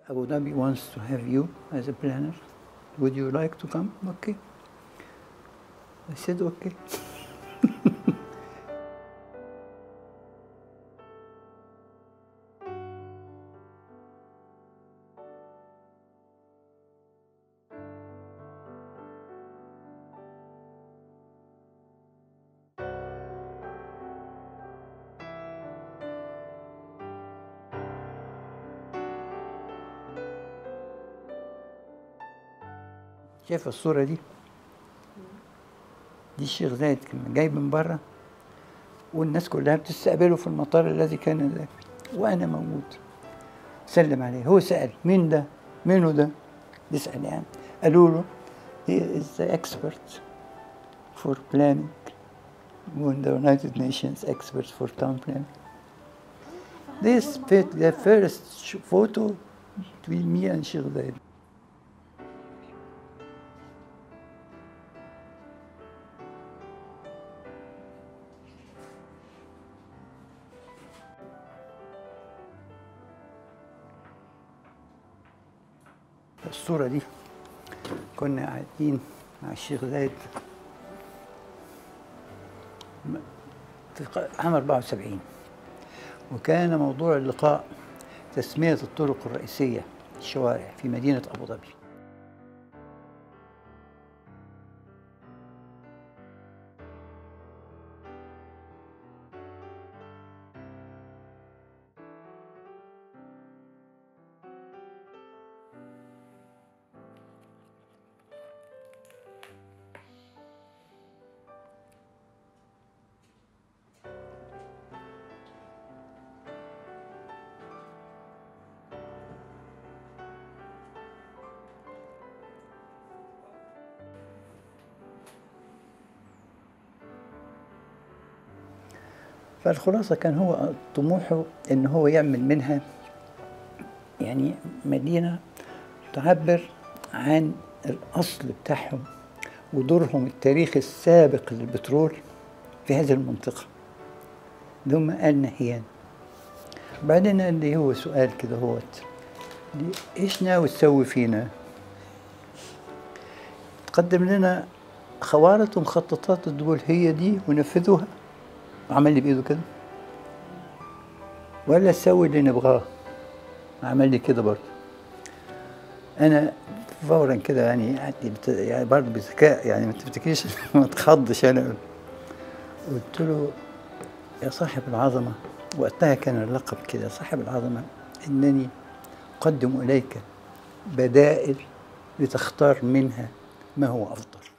Abu Dhabi wants to have you as a planner. Would you like to come? Okay. I said okay. شايف الصورة دي؟ دي الشيخ زايد كان جاي من بره والناس كلها بتستقبله في المطار الذي كان ذاك وأنا موجود سلم عليه هو سأل مين ده؟ مينه ده؟ بيسأل يعني قالوا له he is the expert for planning when the United Nations experts for town planning. This fit the first sh- photo between me and Sheikh Zayed. الصورة دي كنا قاعدين مع الشيخ زايد م- في ق- عام 74 وكان موضوع اللقاء تسمية الطرق الرئيسية الشوارع في مدينة أبو ظبي فالخلاصة كان هو طموحه إن هو يعمل منها يعني مدينة تعبر عن الأصل بتاعهم ودورهم التاريخي السابق للبترول في هذه المنطقة اللي هم آل نهيان بعدين قال لي هو سؤال كده هوت لي ايش ناوي تسوي فينا؟ قدم لنا خوارط ومخططات الدول هي دي ونفذوها عمل لي بايده كده ولا تسوي اللي نبغاه عمل لي كده برضه انا فورا كده يعني يعني, بت... يعني برضه بذكاء يعني ما تفتكريش ما تخضش انا قلت له يا صاحب العظمه وقتها كان اللقب كده يا صاحب العظمه انني اقدم اليك بدائل لتختار منها ما هو افضل